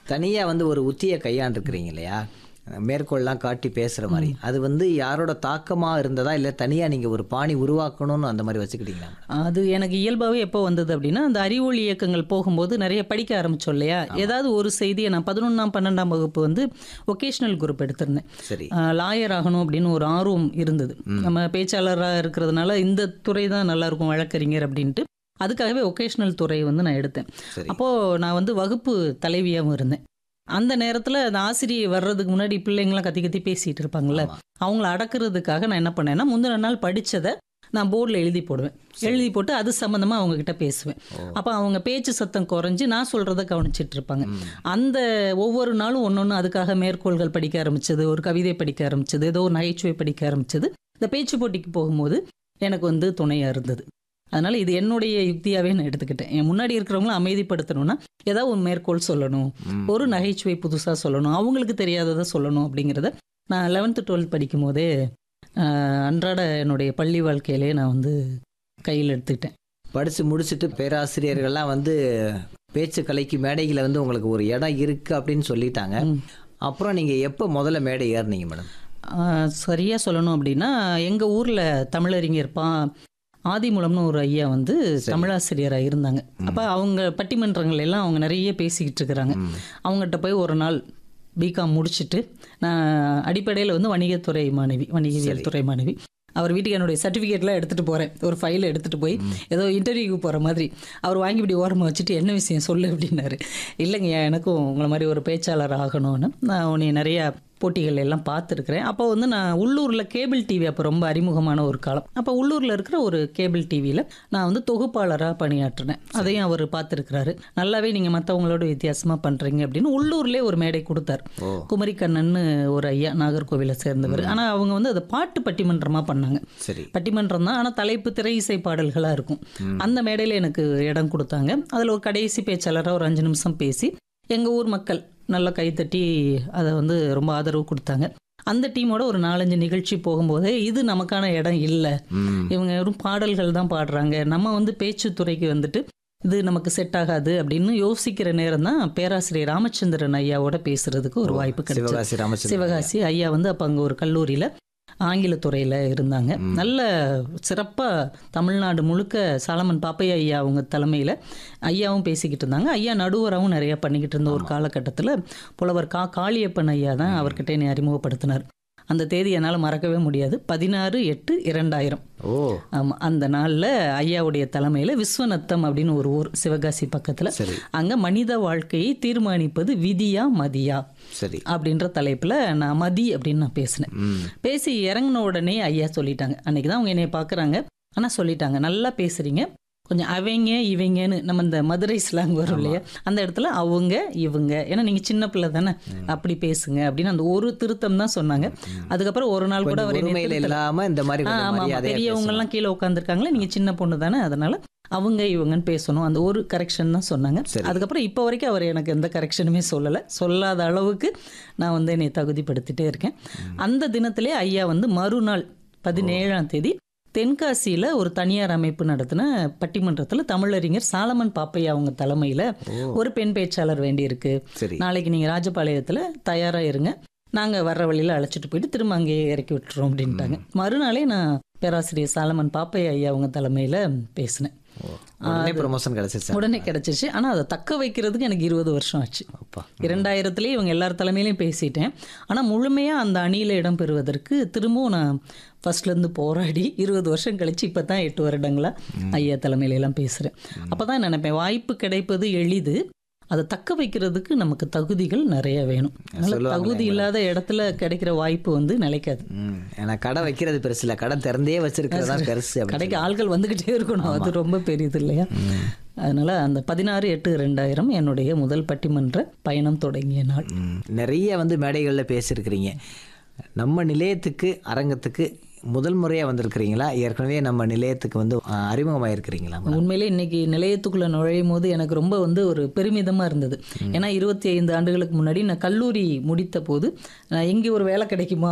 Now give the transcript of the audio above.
தனியாக வந்து ஒரு உத்தியை கையாண்டுருக்கிறீங்க இல்லையா மேற்கோள்லாம் காட்டி பேசுகிற மாதிரி அது வந்து யாரோட தாக்கமாக இருந்ததா இல்லை தனியாக நீங்கள் ஒரு பாணி உருவாக்கணும்னு அந்த மாதிரி வச்சுக்கிட்டீங்களா அது எனக்கு இயல்பாகவே எப்போ வந்தது அப்படின்னா அந்த அறிவொளி இயக்கங்கள் போகும்போது நிறைய படிக்க ஆரம்பிச்சோம் இல்லையா ஏதாவது ஒரு செய்தியை நான் பதினொன்றாம் பன்னெண்டாம் வகுப்பு வந்து ஒகேஷ்னல் குரூப் எடுத்திருந்தேன் சரி லாயர் ஆகணும் அப்படின்னு ஒரு ஆர்வம் இருந்தது நம்ம பேச்சாளராக இருக்கிறதுனால இந்த துறை தான் நல்லா இருக்கும் வழக்கறிஞர் அப்படின்ட்டு அதுக்காகவே ஒகேஷ்னல் துறை வந்து நான் எடுத்தேன் சரி அப்போது நான் வந்து வகுப்பு தலைவியாகவும் இருந்தேன் அந்த நேரத்தில் அந்த ஆசிரியை வர்றதுக்கு முன்னாடி பிள்ளைங்களாம் கத்தி கத்தி பேசிகிட்டு இருப்பாங்கல்ல ஆமா. அவங்கள அடக்கிறதுக்காக நான் என்ன பண்ணேன்னா முந்தின நாள் படித்ததை நான் போர்டில் எழுதி போடுவேன் எழுதி போட்டு அது சம்மந்தமாக அவங்க கிட்ட பேசுவேன் ஓ. அப்போ அவங்க பேச்சு சத்தம் குறைஞ்சு நான் சொல்கிறத கவனிச்சிட்டு இருப்பாங்க ம். அந்த ஒவ்வொரு நாளும் ஒன்று ஒன்று அதுக்காக மேற்கோள்கள் படிக்க ஆரம்பிச்சது ஒரு கவிதை படிக்க ஆரம்பிச்சது ஏதோ ஒரு நகைச்சுவை படிக்க ஆரம்பிச்சது இந்த பேச்சு போட்டிக்கு போகும்போது எனக்கு வந்து துணையாக இருந்தது அதனால இது என்னுடைய யுக்தியாகவே நான் எடுத்துக்கிட்டேன் என் முன்னாடி இருக்கிறவங்கள அமைதிப்படுத்தணும்னா ஏதாவது ஒரு மேற்கோள் சொல்லணும் ம். ஒரு நகைச்சுவை புதுசாக சொல்லணும் அவங்களுக்கு தெரியாததை சொல்லணும் அப்படிங்கிறத நான் லெவன்த்து டுவெல்த் படிக்கும் போதே ஆஹ், அன்றாட என்னுடைய பள்ளி வாழ்க்கையிலே நான் வந்து கையில் எடுத்துக்கிட்டேன் படித்து முடிச்சுட்டு பேராசிரியர்கள்லாம் வந்து பேச்சு கலைக்கு மேடையில் வந்து உங்களுக்கு ஒரு இடம் இருக்குது அப்படின்னு சொல்லிட்டாங்க ம். அப்புறம் நீங்கள் எப்போ முதல்ல மேடை ஏறுனீங்க மேடம் ஆஹ், சரியா சொல்லணும் அப்படின்னா எங்கள் ஊரில் தமிழறிஞர் பா ஆதிமூலம்னு ஒரு ஐயா வந்து தமிழாசிரியராக இருந்தாங்க அப்போ அவங்க பட்டிமன்றங்கள் எல்லாம் அவங்க நிறைய பேசிக்கிட்டு இருக்கிறாங்க ம். அவங்ககிட்ட போய் ஒரு நாள் பிகாம் முடிச்சுட்டு நான் அடிப்படையில் வந்து வணிகத்துறை மாணவி வணிகவியல் துறை மாணவி அவர் வீட்டுக்கு என்னுடைய சர்டிஃபிகேட்லாம் எடுத்துகிட்டு போகிறேன் ஒரு ஃபைலை எடுத்துகிட்டு போய் ஏதோ இன்டர்வியூக்கு போகிற மாதிரி அவர் வாங்கி இப்படி ஓரமாக வச்சுட்டு என்ன விஷயம் சொல்லு அப்படின்னாரு இல்லைங்க எனக்கும் உங்களை மாதிரி ஒரு பேச்சாளர் ஆகணும்னு நான் உன்னை நிறையா போட்டிகள் எல்லாம் பார்த்துருக்குறேன் அப்போ வந்து நான் உள்ளூரில் கேபிள் டிவி அப்போ ரொம்ப அறிமுகமான ஒரு காலம் அப்போ உள்ளூரில் இருக்கிற ஒரு கேபிள் டிவியில் நான் வந்து தொகுப்பாளராக பணியாற்றினேன் அதையும் அவர் பார்த்துருக்கிறாரு நல்லாவே நீங்கள் மற்றவங்களோட வித்தியாசமாக பண்ணுறீங்க அப்படின்னு உள்ளூர்லேயே ஒரு மேடை கொடுத்தார் ஓ குமரிக்கண்ணன்னு ஒரு ஐயா நாகர்கோவிலை சேர்ந்தவர் ஆனால் அவங்க வந்து அதை பாட்டு பட்டிமன்றமாக பண்ணாங்க சரி பட்டிமன்றம் தான் ஆனால் தலைப்பு திரை இசை பாடல்களாக இருக்கும் அந்த மேடையில் எனக்கு இடம் கொடுத்தாங்க அதில் ஒரு கடைசி பேச்சாளராக ஒரு அஞ்சு நிமிஷம் பேசி எங்கள் ஊர் மக்கள் நல்லா கைத்தட்டி அதை வந்து ரொம்ப ஆதரவு கொடுத்தாங்க அந்த டீமோட ஒரு நாலஞ்சு நிகழ்ச்சி போகும்போதே இது நமக்கான இடம் இல்லை ம் இவங்க வெறும் பாடல்கள் தான் பாடுறாங்க நம்ம வந்து பேச்சுத்துறைக்கு வந்துட்டு இது நமக்கு செட் ஆகாது அப்படின்னு யோசிக்கிற நேரம் தான் பேராசிரியர் ராமச்சந்திரன் ஐயாவோட பேசுறதுக்கு ஒரு வாய்ப்பு கிடைச்சது சிவகாசி ராமச்சந்திரன் சிவகாசி ஐயா வந்து அப்போ அங்கே ஒரு கல்லூரியில் ஆங்கிலத்துறையில் இருந்தாங்க நல்ல சிறப்பாக தமிழ்நாடு முழுக்க சாலமன் பாப்பையா ஐயா அவங்க தலைமையில் ஐயாவும் பேசிக்கிட்டு இருந்தாங்க ஐயா நடுவராகவும் நிறைய பண்ணிக்கிட்டு இருந்த ஒரு காலகட்டத்தில் புலவர் கா காளியப்பன் ஐயா தான் அவர்கிட்ட என்னை அறிமுகப்படுத்தினார் அந்த தேதி என்னால் மறக்கவே முடியாது பதினாறு எட்டு இரண்டாயிரம் ஓ ஆமாம் அந்த நாளில் ஐயாவுடைய தலைமையில் விஸ்வநத்தம் அப்படின்னு ஒரு ஊர் சிவகாசி பக்கத்தில் சரி அங்கே மனித வாழ்க்கையை தீர்மானிப்பது விதியா மதியா சரி அப்படின்ற தலைப்பில் நான் மதி அப்படின்னு நான் பேசினேன் ம் பேசி இறங்கின உடனே ஐயா சொல்லிட்டாங்க அன்னைக்கு தான் அவங்க என்னை பார்க்குறாங்க ஆனால் சொல்லிட்டாங்க நல்லா பேசுகிறீங்க கொஞ்சம் அவங்க இவங்கன்னு நம்ம இந்த மதுரை ஸ்லாங் வரும் இல்லையா அந்த இடத்துல அவங்க இவங்க ஏன்னா நீங்கள் சின்ன பிள்ளை தானே அப்படி பேசுங்க அப்படின்னு அந்த ஒரு திருத்தம் தான் சொன்னாங்க அதுக்கப்புறம் ஒரு நாள் கூட அவர் என்னை ஒருமையில திருத்தல. இல்லாம இந்த மாதிரி ஆ, கொஞ்சம் ஆமா ஆமா மரியாதையா பெரியவங்க பேசணும். எல்லாம் கீழே உட்காந்துருக்காங்களே நீங்க சின்ன பொண்ணு தானே அதனால அவங்க இவங்கன்னு பேசணும் அந்த ஒரு கரெக்ஷன் தான் சொன்னாங்க சரி. அதுக்கப்புறம் இப்போ வரைக்கும் அவர் எனக்கு எந்த கரெக்ஷனுமே சொல்லலை சொல்லாத அளவுக்கு நான் வந்து என்னை தகுதிப்படுத்திட்டே இருக்கேன் அந்த தினத்திலே ஐயா வந்து மறுநாள் பதினேழாம் தேதி தென்காசியில் ஒரு தனியார் அமைப்பு நடத்தின பட்டிமன்றத்தில் தமிழறிஞர் சாலமன் பாப்பையா அவங்க தலைமையில் ஒரு பெண் பேச்சாளர் வேண்டியிருக்கு சரி நாளைக்கு நீங்கள் ராஜபாளையத்தில் தயாராக இருங்க நாங்கள் வர்ற வழியில் அழைச்சிட்டு போயிட்டு திரும்ப அங்கேயே இறக்கி விட்டுறோம் அப்படின்ட்டாங்க மறுநாளே நான் பேராசிரியர் சாலமன் பாப்பையா ஐயா அவங்க தலைமையில் பேசினேன் உடனே ப்ரொமோஷன் கிடைச்சிருச்சு உடனே கிடச்சிருச்சு ஆனால் அதை தக்க வைக்கிறதுக்கு எனக்கு இருபது வருஷம் ஆச்சு அப்பா இரண்டாயிரத்துலேயே இவங்க எல்லார் தலைமையிலையும் பேசிட்டேன் ஆனால் முழுமையாக அந்த அணியில் இடம் பெறுவதற்கு திரும்பவும் நான் ஃபர்ஸ்ட்லேருந்து போராடி இருபது வருஷம் கழிச்சு இப்போ தான் எட்டு வருடங்களா ஐயா தலைமையில எல்லாம் பேசுகிறேன் அப்போ தான் நினைப்பேன் வாய்ப்பு கிடைப்பது எளிது அதை தக்க வைக்கிறதுக்கு நமக்கு தகுதிகள் நிறைய வேணும் அதனால சொல்லுவாங்களே தகுதி இல்லாத இடத்துல கிடைக்கிற வாய்ப்பு வந்து நிலைக்காது ம் ஏன்னா கடை வைக்கிறது பெருசு இல்லை கடை திறந்தே வச்சிருக்கிறது தான் பெருசு அப்படின்னு கடைக்கு ஆள்கள் வந்துக்கிட்டே இருக்கணும் அது ரொம்ப பெரியது இல்லையா அதனால அந்த பதினாறு எட்டு ரெண்டாயிரம் என்னுடைய முதல் பட்டிமன்ற பயணம் தொடங்கிய நாள் ம். நிறைய வந்து மேடைகளில் பேசியிருக்கிறீங்க நம்ம நிலையத்துக்கு அரங்கத்துக்கு முதல் முறையாக வந்திருக்கிறீங்களா ஏற்கனவே நம்ம நிலையத்துக்கு வந்து அறிமுகமாயிருக்கிறீங்களா உண்மையிலே இன்னைக்கு நிலையத்துக்குள்ள நுழையும் போது எனக்கு ரொம்ப வந்து ஒரு பெருமிதமா இருந்தது ஏன்னா இருபத்தி ஐந்து ஆண்டுகளுக்கு முன்னாடி நான் கல்லூரி முடித்த போது நான் எங்கே ஒரு வேலை கிடைக்குமா